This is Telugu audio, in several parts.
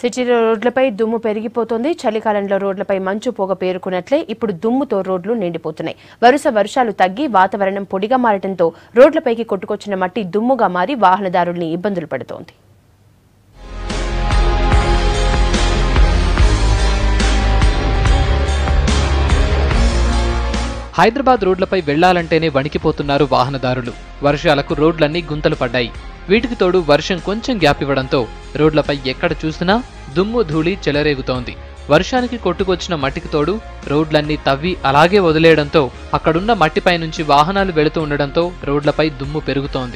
సిటీలో రోడ్లపై దుమ్ము పెరిగిపోతోంది చలికాలంలో రోడ్లపై మంచు పొగ పేరుకున్నట్లే ఇప్పుడు దుమ్ముతో రోడ్లు నిండిపోతున్నాయి వరుస వర్షాలు తగ్గి వాతావరణం పొడిగా మారడంతో రోడ్లపైకి కొట్టుకొచ్చిన మట్టి దుమ్ముగా మారి వాహనదారుల్ని ఇబ్బందులు పడుతోంది హైదరాబాద్ రోడ్లపై వెళ్లాలంటేనే వణికిపోతున్నారు వాహనదారులు వర్షాలకు రోడ్లన్నీ గుంతలు పడ్డాయి వీటికి తోడు వర్షం కొంచెం గ్యాప్ ఇవ్వడంతో రోడ్లపై ఎక్కడ చూసినా దుమ్ము ధూళి చెలరేగుతోంది వర్షానికి కొట్టుకొచ్చిన మట్టికి తోడు రోడ్లన్నీ తవ్వి అలాగే వదిలేయడంతో అక్కడున్న మట్టిపై నుంచి వాహనాలు వెళుతూ ఉండడంతో రోడ్లపై దుమ్ము పెరుగుతోంది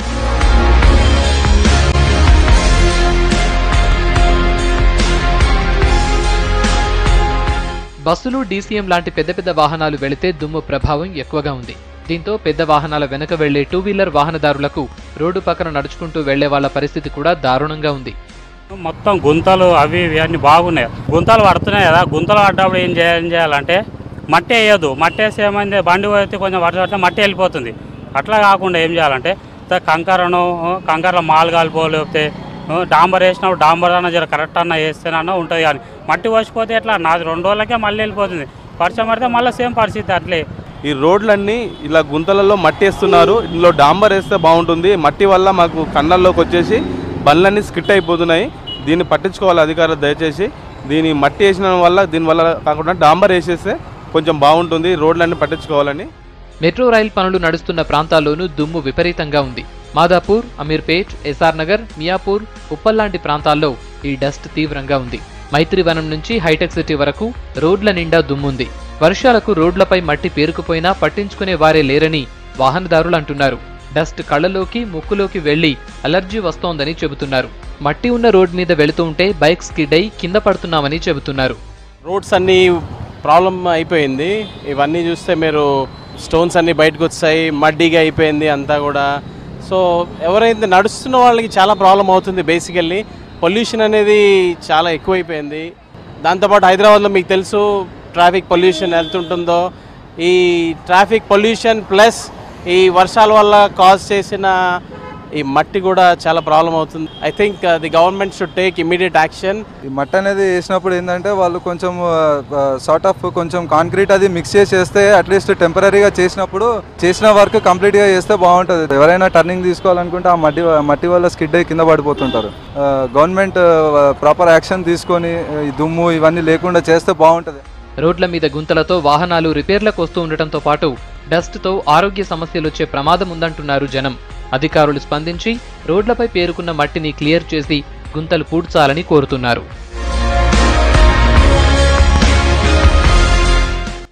బస్సులు డీసీఎం లాంటి పెద్ద పెద్ద వాహనాలు వెళితే దుమ్ము ప్రభావం ఎక్కువగా ఉంది దీంతో పెద్ద వాహనాల వెనక వెళ్లే టూ వీలర్ వాహనదారులకు రోడ్డు పక్కన నడుచుకుంటూ వెళ్లే వాళ్ళ పరిస్థితి కూడా దారుణంగా ఉంది మొత్తం గుంతలు అవి ఇవి అన్ని బాగున్నాయి గుంతలు పడుతున్నాయి కదా గుంతలు పడ్డప్పుడు ఏం చేయాలి ఏం చేయాలంటే మట్టి వేయద్దు మట్టి వేస్తే ఏమైంది బండి పోతే కొంచెం వర్షం పడితే మట్టి వెళ్ళిపోతుంది అట్లా కాకుండా ఏం చేయాలంటే త- కంకరను కంకరలో మాలు కాలిపోలేకపోతే డాంబర్ వేసినప్పుడు డాంబర్ అన్న జర కరెక్ట్ అన్న వేస్తేనన్నా ఉంటుంది కానీ మట్టి పోసిపోతే ఎట్లా నాది రెండు రోజులకే మళ్ళీ వెళ్ళిపోతుంది వర్షం పడితే మళ్ళీ సేమ్ పరిస్థితి అట్లే ఈ రోడ్లన్నీ ఇలా గుంతలలో మట్టి వేస్తున్నారు ఇందులో డాంబర్ వేస్తే బాగుంటుంది మట్టి వల్ల మాకు కన్నల్లోకి వచ్చేసి బండ్లన్నీ స్కిట్ అయిపోతున్నాయి దీన్ని పట్టించుకోవాలి అధికారులు దయచేసి దీని మట్టి వేసిన వల్ల దీనివల్ల కాకుండా డాంబర్ వేసేస్తే కొంచెం బాగుంటుంది రోడ్లన్నీ పట్టించుకోవాలని మెట్రో రైల్ పనులు నడుస్తున్న ప్రాంతాల్లోనూ దుమ్ము విపరీతంగా ఉంది మాదాపూర్ అమీర్పేట్ ఎస్ఆర్ నగర్ మియాపూర్ ఉప్పల్ లాంటి ప్రాంతాల్లో ఈ డస్ట్ తీవ్రంగా ఉంది మైత్రివనం నుంచి హైటెక్ సిటీ వరకు రోడ్ల నిండా దుమ్ముంది వర్షాలకు రోడ్లపై మట్టి పేరుకుపోయినా పట్టించుకునే వారే లేరని వాహనదారులు అంటున్నారు డస్ట్ కళ్ళలోకి ముక్కులోకి వెళ్లి అలర్జీ వస్తోందని చెబుతున్నారు మట్టి ఉన్న రోడ్ మీద వెళుతూ ఉంటే బైక్ స్కిడ్ అయి కింద పడుతున్నామని చెబుతున్నారు రోడ్స్ అన్నీ ప్రాబ్లం అయిపోయింది ఇవన్నీ చూస్తే మీరు స్టోన్స్ అన్నీ బయటకు వచ్చాయి మడ్డీగా అయిపోయింది అంతా కూడా సో ఎవరైతే నడుస్తున్న వాళ్ళకి చాలా ప్రాబ్లం అవుతుంది బేసికల్లీ పొల్యూషన్ అనేది చాలా ఎక్కువైపోయింది దాంతోపాటు హైదరాబాద్లో మీకు తెలుసు ట్రాఫిక్ పొల్యూషన్ ఎంత ఉంటుందో ఈ ట్రాఫిక్ పొల్యూషన్ ప్లస్ ఈ వర్షాల వల్ల కాజ్ చేసిన ఈ మట్టి కూడా చాలా ప్రాబ్లం అవుతుంది I think the government should take immediate action ఈ మట్టి అనేది వేసినప్పుడు ఏంటంటే వాళ్ళు కొంచెం సార్ట్ ఆఫ్ కొంచెం కాంక్రీట్ అది మిక్స్ చేసి చేస్తే అట్లీస్ట్ టెంపరీగా చేసినప్పుడు చేసిన వర్క్ కంప్లీట్గా చేస్తే బాగుంటుంది ఎవరైనా టర్నింగ్ తీసుకోవాలనుకుంటే ఆ మట్టి మట్టి వల్ల స్కిడ్ అయ్యి కింద పడిపోతుంటారు గవర్నమెంట్ ప్రాపర్ యాక్షన్ తీసుకొని ఈ దుమ్ము ఇవన్నీ లేకుండా చేస్తే బాగుంటుంది రోడ్ల మీద గుంతలతో వాహనాలు రిపేర్లకు వస్తూ ఉండటంతో పాటు డస్ట్తో ఆరోగ్య సమస్యలొచ్చే ప్రమాదం ఉందంటున్నారు జనం అధికారులు స్పందించి రోడ్లపై పేరుకున్న మట్టిని క్లియర్ చేసి గుంతలు పూడ్చాలని కోరుతున్నారు